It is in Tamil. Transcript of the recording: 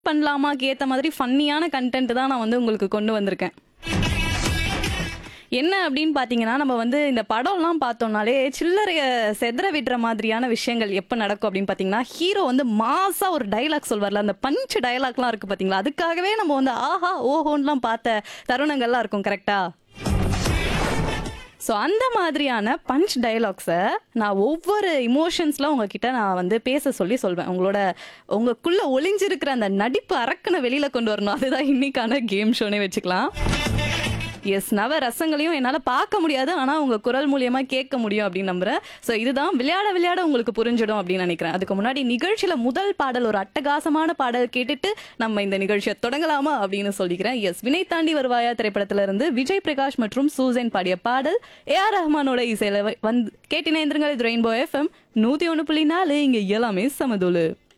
பண்ணலாமாக்கு ஏத்த மாதிரி ஃபன்னியான கன்டென்ட் தான் நான் வந்து உங்களுக்கு கொண்டு வந்திருக்கேன் என்ன அப்படின்னு பார்த்தீங்கன்னா நம்ம வந்து இந்த படம்லாம் பார்த்தோம்னாலே சில்லறைய செதற விடுற மாதிரியான விஷயங்கள் எப்போ நடக்கும் அப்படின்னு பார்த்தீங்கன்னா ஹீரோ வந்து மாசா ஒரு டைலாக் சொல்வார்ல அந்த பஞ்ச் டைலாக்லாம் இருக்கு பார்த்தீங்களா அதுக்காகவே நம்ம வந்து ஆஹா ஓஹோன்லாம் பார்த்த தருணங்கள்லாம் இருக்கும் கரெக்டா ஸோ அந்த மாதிரியான பஞ்ச் டயலாக்ஸை நான் ஒவ்வொரு இமோஷன்ஸ்லாம் உங்ககிட்ட நான் வந்து பேச சொல்லி சொல்வேன் உங்களோட உங்களுக்குள்ள ஒளிஞ்சிருக்கிற அந்த நடிப்பு அரக்கனை வெளியில கொண்டு வரணும் அதுதான் இன்னைக்கான கேம் ஷோனே வச்சுக்கலாம் எஸ் நவ ரசங்களையும் என்னால் பார்க்க முடியாது ஆனால் உங்கள் குரல் மூலியமா கேட்க முடியும் அப்படின்னு நம்புறேன் ஸோ இதுதான் விளையாட விளையாட உங்களுக்கு புரிஞ்சிடும் அப்படின்னு நினைக்கிறேன் அதுக்கு முன்னாடி நிகழ்ச்சியில் முதல் பாடல் ஒரு அட்டகாசமான பாடல் கேட்டுட்டு நம்ம இந்த நிகழ்ச்சியை தொடங்கலாமா அப்படின்னு சொல்லிக்கிறேன் எஸ் வினை தாண்டி வருவாயா திரைப்படத்துல இருந்து விஜய் பிரகாஷ் மற்றும் சூசன் பாடிய பாடல் ஏ ஆர் ரஹ்மானோட இசையில வந்து கேட்டினேந்திரங்கள் இது ரெயின்போ எஃப்எம் நூற்றி ஒன்று புள்ளி நாலு இங்கே எல்லாமே சமதூளு